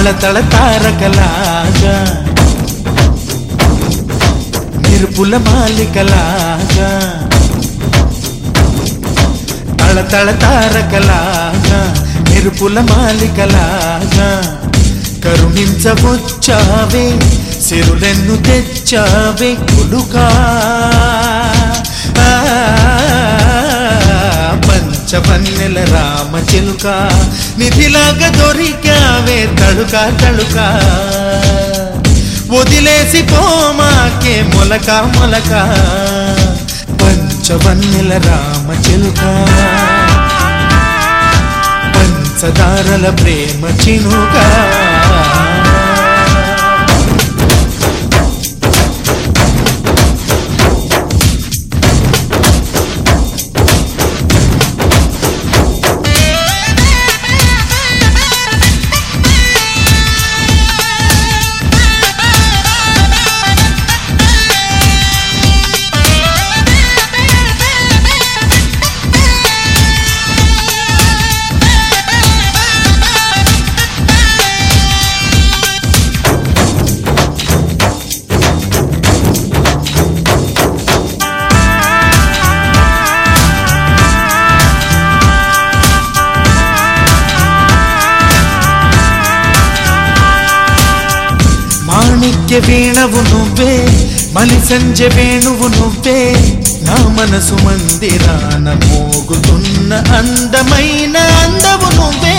తళతళ తారకలాగా మెరుపుల మాలికలాగా తళతళ తారకలాగా మెరుపుల మాలికలాగా కరుణించవచ్చావే సిరులెన్ను తెచ్చావే కొలుకా ఆ, పంచవన్నెల రామ చిలుక నిధిలాగా దొరికావే తడుక తడుక వదిలేసి పోమాకే మొలక మొలక పంచవన్నెల రామ చిలుక పంచదారల ప్రేమ చినుక మాణిక్య వేణవు నువ్వే మలి సంజ వేణువు నువ్వే నా మనసు మందిరాన మోగుతున్న అందమైన అందవు నువ్వే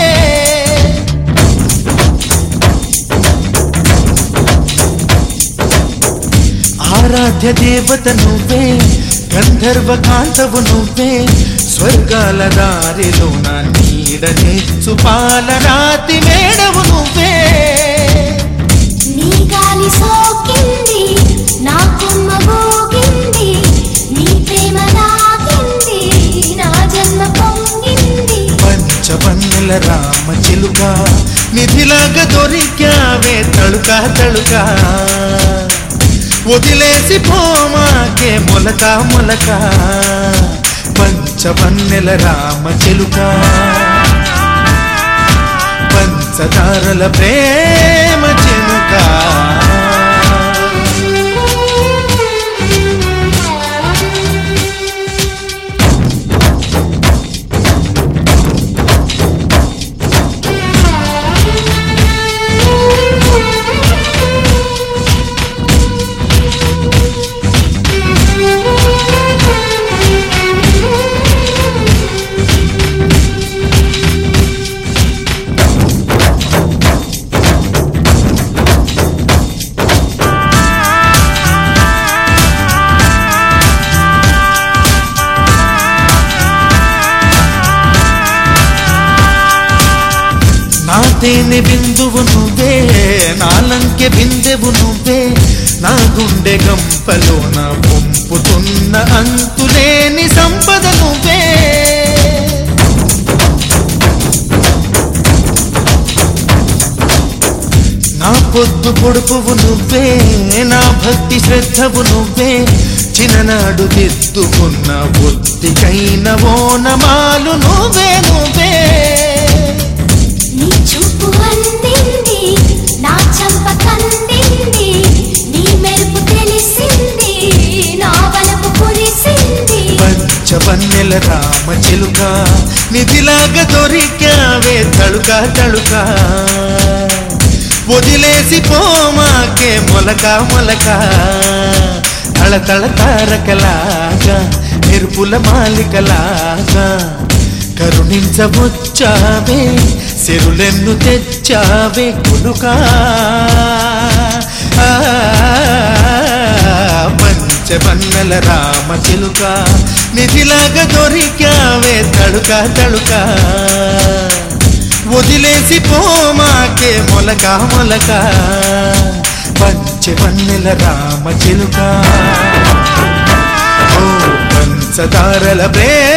ఆరాధ్య దేవత నువ్వే గంధర్వ కాంతవు నువ్వే స్వర్గాల దారిలో నా నీడ నెచ్చు పాలరాతి మేడవు నువ్వే నీ గాలి సోకింది నా కొమ్మ గోగింది నీ ప్రేమ దాగింది నా జన్మ పొంగింది పంచవన్నెల రామ చిలుక నిధిలాగా దొరికావే తడుక తడుక వదిలేసి పోమాకే మొలక మొలక పంచవన్నెల రామ చిలుక పంచదారల ప్రేమ చిలుక నా తేనె బిందువు నువ్వే నాలంకె బిందెవు నువ్వే నా గుండె గంపలో నా పంపుతున్న అంతులేని సంపద నువ్వే నా పొద్దు పొడుపువు నువ్వే నా భక్తి శ్రద్ధవు నువ్వే చిన్ననాడు దిద్దుకున్న బుద్ధికైన ఓనమాలు నువ్వే నువ్వే నీ చూపు అందింది నా చంప కందింది నీ మెరుపు తెలిసింది నా వలపు కురిసింది పంచవన్నెల రామ చిలుక నిధిలాగా దొరికావే తడుక తడుక వదిలేసి పోమాకే మొలక మొలక తళతళ తారకలాగా మెరుపుల మాలికలాగా కరుణించవచ్చావే సిరులెన్ను తెచ్చావే కునుకా ఆ, పంచవన్నెల రామ చిలుక నిధిలాగా దొరికావే తడుక తడుక వదిలేసి పోమాకే మొలక మొలక పంచవన్నెల రామ చిలుక ఓ పంచదారల ప్రేమ